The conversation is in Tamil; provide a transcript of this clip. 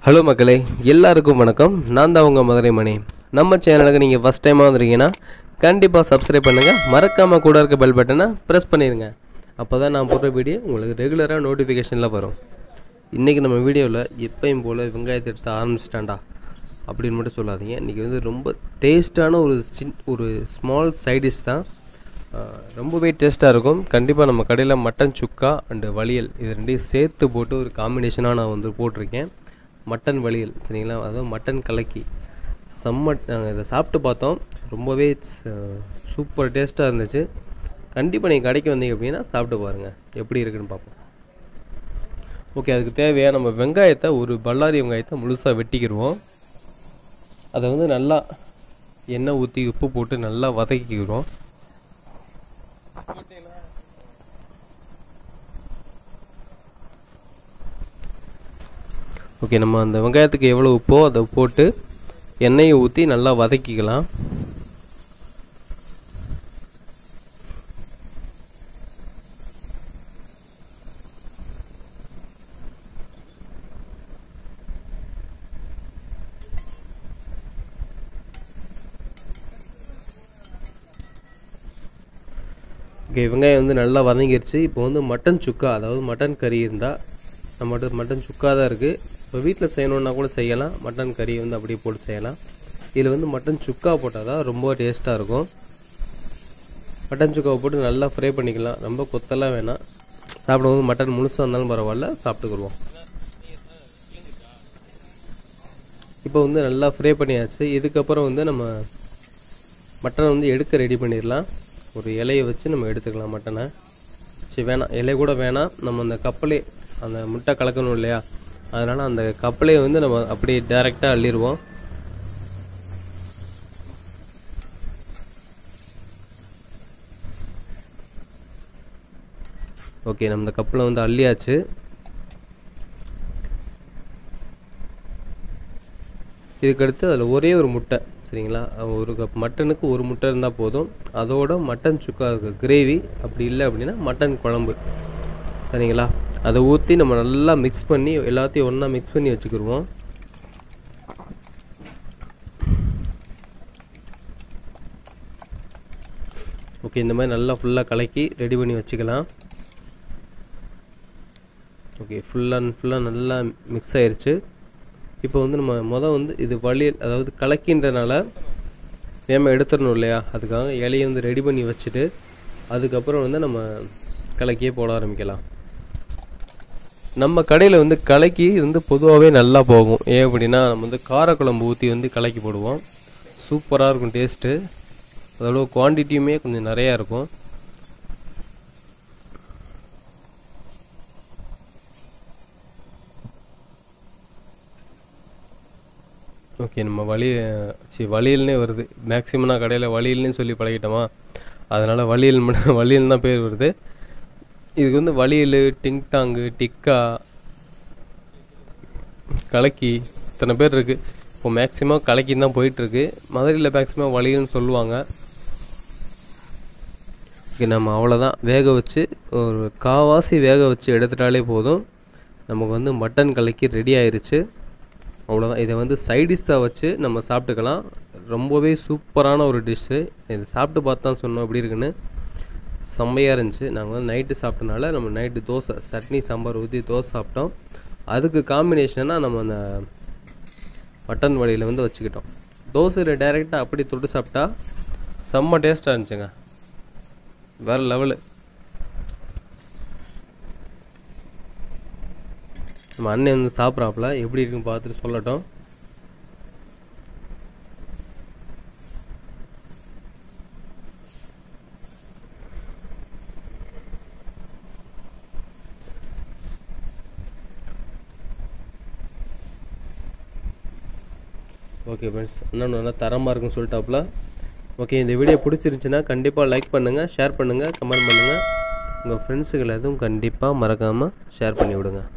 ஹலோ மக்களே எல்லாருக்கும் வணக்கம் நான் தான் உங்கள் மதுரை மணி நம்ம சேனலுக்கு நீங்கள் ஃபஸ்ட் டைமாக வந்துருக்கீங்கன்னா கண்டிப்பாக சப்ஸ்கிரைப் பண்ணுங்கள் மறக்காமல் கூட இருக்க பெல் பட்டனை ப்ரெஸ் பண்ணிடுங்க அப்போ தான் நான் போடுற வீடியோ உங்களுக்கு ரெகுலராக நோட்டிஃபிகேஷனில் வரும் இன்றைக்கி நம்ம வீடியோவில் எப்பயும் போல் வெங்காயத்தை எடுத்து ஆரம்பிச்சிட்டாண்டா அப்படின்னு மட்டும் சொல்லாதீங்க இன்றைக்கி வந்து ரொம்ப டேஸ்ட்டான ஒரு சின் ஒரு ஸ்மால் சைடிஷ் தான் ஆஹ் ரொம்பவே டேஸ்ட்டாக இருக்கும் கண்டிப்பாக நம்ம கடையில் மட்டன் சுக்கா அண்டு வளியல் இது ரெண்டையும் சேர்த்து போட்டு ஒரு காம்பினேஷனாக நான் வந்து போட்டிருக்கேன் மட்டன் வளியல் சரிங்களா அதுவும் மட்டன் கலக்கி செம்ம நாங்கள் இதை சாப்பிட்டு பார்த்தோம் ரொம்பவே சூப்பர் டேஸ்ட்டாக இருந்துச்சு கண்டிப்பாக நீங்கள் கடைக்கு வந்தீங்க அப்படின்னா சாப்பிட்டு பாருங்கள் எப்படி இருக்குன்னு பார்ப்போம் ஓகே அதுக்கு தேவையாக நம்ம வெங்காயத்தை ஒரு பல்லாரி வெங்காயத்தை முழுசாக வெட்டிக்கிடுவோம் அதை வந்து நல்லா எண்ணெய் ஊற்றி உப்பு போட்டு நல்லா வதக்கிக்கிறோம் ஓகே நம்ம அந்த வெங்காயத்துக்கு எவ்வளோ உப்போ அதை போட்டு எண்ணெயை ஊற்றி நல்லா வதக்கிக்கலாம் ஓகே வெங்காயம் வந்து நல்லா வதங்கிருச்சு இப்போ வந்து மட்டன் சுக்கா அதாவது மட்டன் கறி இருந்தால் நம்மகிட்ட மட்டன் சுக்கா தான் இருக்குது இப்போ வீட்டில் செய்யணுன்னா கூட செய்யலாம் மட்டன் கறி வந்து அப்படியே போட்டு செய்யலாம் இதில் வந்து மட்டன் சுக்கா போட்டால் தான் ரொம்ப டேஸ்ட்டாக இருக்கும் மட்டன் சுக்காவை போட்டு நல்லா ஃப்ரை பண்ணிக்கலாம் ரொம்ப கொத்தெல்லாம் வேணாம் சாப்பிடும்போது மட்டன் முழுசாக இருந்தாலும் பரவாயில்ல சாப்பிட்டுக்குருவோம் இப்போ வந்து நல்லா ஃப்ரை பண்ணியாச்சு இதுக்கப்புறம் வந்து நம்ம மட்டனை வந்து எடுக்க ரெடி பண்ணிடலாம் ஒரு இலையை வச்சு நம்ம எடுத்துக்கலாம் மட்டனை சரி வேணாம் இலை கூட வேணாம் நம்ம அந்த கப்பலே அந்த முட்டை கலக்கணும் இல்லையா அதனால் அந்த கப்பலையை வந்து நம்ம அப்படியே டைரெக்டாக அள்ளிடுவோம் ஓகே நம்ம இந்த கப்பில் வந்து அள்ளியாச்சு இதுக்கடுத்து அதில் ஒரே ஒரு முட்டை சரிங்களா ஒரு கப் மட்டனுக்கு ஒரு முட்டை இருந்தால் போதும் அதோட மட்டன் சுக்கா கிரேவி அப்படி இல்லை அப்படின்னா மட்டன் குழம்பு சரிங்களா அதை ஊற்றி நம்ம நல்லா மிக்ஸ் பண்ணி எல்லாத்தையும் ஒன்றா மிக்ஸ் பண்ணி வச்சுக்கிடுவோம் ஓகே இந்த மாதிரி நல்லா ஃபுல்லாக கலக்கி ரெடி பண்ணி வச்சுக்கலாம் ஓகே ஃபுல் அண்ட் ஃபுல்லாக நல்லா மிக்ஸ் ஆயிருச்சு இப்போ வந்து நம்ம மொதல் வந்து இது வழியில் அதாவது கலக்கின்றனால வேம எடுத்துடணும் இல்லையா அதுக்காக இலையை வந்து ரெடி பண்ணி வச்சுட்டு அதுக்கப்புறம் வந்து நம்ம கலக்கியே போட ஆரம்பிக்கலாம் நம்ம கடையில் வந்து கலக்கி வந்து பொதுவாகவே நல்லா போகும் ஏன் அப்படின்னா நம்ம வந்து காரக்குழம்பு ஊற்றி வந்து கலக்கி போடுவோம் சூப்பராக இருக்கும் டேஸ்ட்டு அதோட குவான்டிட்டியுமே கொஞ்சம் நிறையா இருக்கும் ஓகே நம்ம வழி சரி வழியல்னே வருது மேக்ஸிமம் நான் கடையில் வழியல்னே சொல்லி பழகிட்டோமா அதனால் வழியல் மட்டும் வழியல் தான் பேர் வருது இதுக்கு வந்து வழியல் டிங்டாங்கு டிக்கா கலக்கி இத்தனை பேர் இருக்குது இப்போ மேக்ஸிமம் கலக்கின்னு தான் போயிட்டுருக்கு மதுரையில் மேக்ஸிமம் வழியல்னு சொல்லுவாங்க ஓகே நம்ம அவ்வளோதான் வேக வச்சு ஒரு காவாசி வேக வச்சு எடுத்துட்டாலே போதும் நமக்கு வந்து மட்டன் கலக்கி ரெடி ஆயிருச்சு அவ்வளோதான் இதை வந்து சைடிஷ் தான் வச்சு நம்ம சாப்பிட்டுக்கலாம் ரொம்பவே சூப்பரான ஒரு டிஷ்ஷு இது சாப்பிட்டு பார்த்து தான் சொன்னோம் எப்படி இருக்குன்னு செம்மையாக இருந்துச்சு நாங்கள் வந்து நைட்டு சாப்பிட்டனால நம்ம நைட்டு தோசை சட்னி சாம்பார் ஊற்றி தோசை சாப்பிட்டோம் அதுக்கு காம்பினேஷனாக நம்ம அந்த மட்டன் வழியில் வந்து வச்சுக்கிட்டோம் தோசையில் டைரெக்டாக அப்படி தொட்டு சாப்பிட்டா செம்ம டேஸ்ட்டாக இருந்துச்சுங்க வேறு லெவலு நம்ம அண்ணன் வந்து சாப்பிட்றாப்புல எப்படி இருக்குன்னு பார்த்துட்டு சொல்லட்டும் ஓகே ஃப்ரெண்ட்ஸ் இன்னும் நல்லா தரமாக இருக்குன்னு சொல்லிட்டாப்புல ஓகே இந்த வீடியோ பிடிச்சிருந்துச்சின்னா கண்டிப்பாக லைக் பண்ணுங்கள் ஷேர் பண்ணுங்கள் கமெண்ட் பண்ணுங்கள் உங்கள் ஃப்ரெண்ட்ஸுகள் எதுவும் கண்டிப்பாக மறக்காமல் ஷேர் பண்ணி விடுங்க